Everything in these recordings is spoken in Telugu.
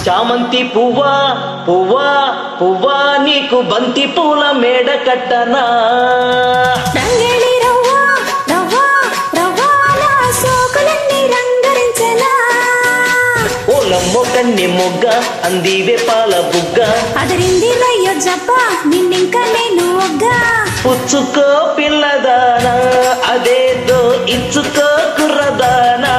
చామంతి పువ్వా పువ్వా పువ్వా నీకు బంతి పూల మేడ కట్టనా రంగేలి రవ్వ రవ్వ రవ్వ నా సోకులన్నీ రంగరించనా ఓలమ్మో కన్ని మొగ్గ అందివే పాల బుగ్గ అదరింది రయ్యో జప్ప నిన్నింక నేను ఒగ్గా పుచ్చుకో పిల్లదానా అదేదో ఇచ్చుకో కుర్రదానా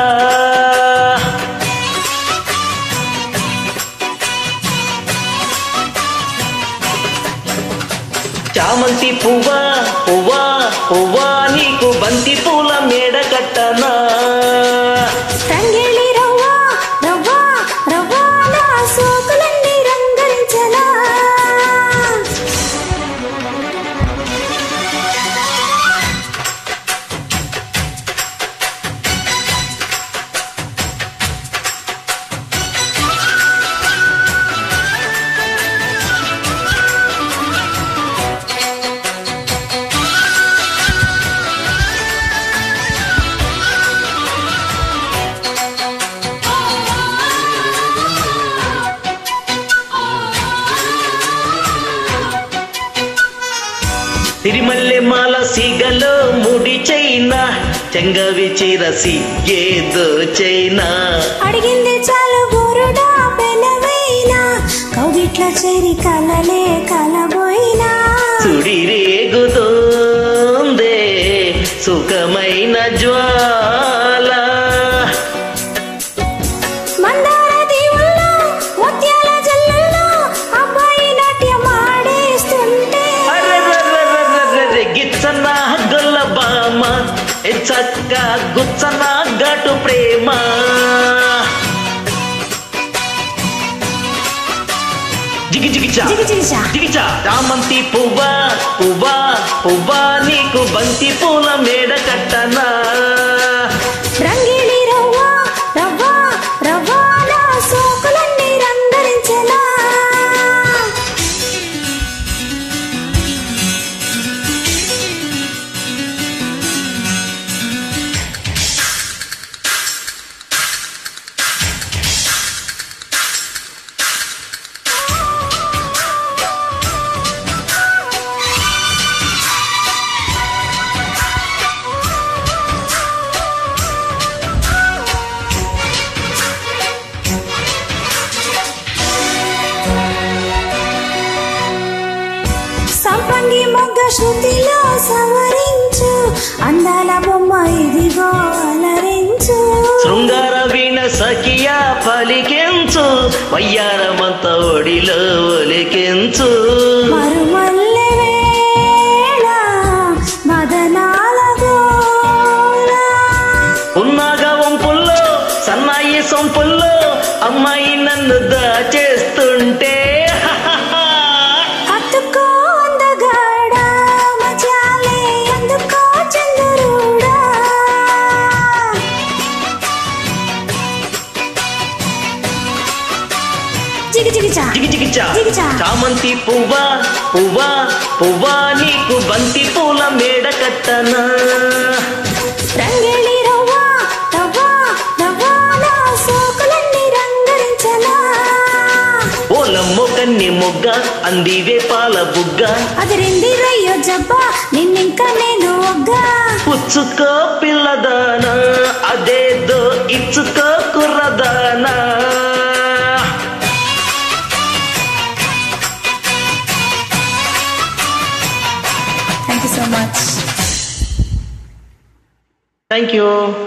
చామంతి పువ్వా పువ్వా పువ్వా నీకు బంతి పూల మేడ కట్టనా రంగేలి రవ్వ రవ్వ రవ్వ నా సోకులన్నీ రంగరించనా తిరిమల్లె మాల సిగలో ముడి చైనా చెంగవి చిరసి ఏదో చైనా అడిగింది చాలు గురుడా పెనవైనా కౌగిట్ల చేరి కలలే కలబోయినా సుడి రేగుతోందే సుఖమైన జ్వాల మందార దీవుల్లో ముత్యాల జల్లుల్లో అబ్బాయి నాట్యం ఆడేస్తుంటే అరెరెరెరెరెరె, గిచ్చన గొల్ల బామ ఏ చక్క గుచ్చన గటు ప్రేమ జిగి జిగిచా జిగి జిగిచా దిగిచా చామంతి పువ్వా పువ్వా పువ్వా నీకు బంతి పూల మేడ కట్టనా రంగిలి రవ్వ రవ్వ రవ్వ నా సోకులన్నీ రంగరించనా సంపంగి మొగ్గ శృతిలో సవరించు అందాల బొమ్మ ఇదిగో అలరించు శృంగార వీణ సఖియా పలికెంచు వయ్యారమంత ఒడిలో ఒలికెంచు మరుమల్లె వేళ మదనాల గోల ఉన్నాగా వంపుల్లో సన్నాయి సొంపుల్లో అమ్మాయి నన్ను దాచేస్తుంటే హత్తుకో అందగాడ మచాలే అందుకో చంద్రుడా జిగి జిగిచా జిగి జిగిచా జిగిచా. చామంతి పువ్వా పువ్వా పువ్వా నీకు బంతి పూల మేడ కట్టనా రంగేలి రవ్వ రవ్వ రవ్వ నా సోకులన్నీ రంగరించనా ఓలమ్మో కన్ని మొగ్గ అందివే పాల బుగ్గ అదిరింది రయ్యో జబ్బా నిన్నింక నేను ఒగ్గా పుచ్చుకో పిల్లదానా అదేదో ఇచ్చుకో కుర్రదానా thank you so much thank you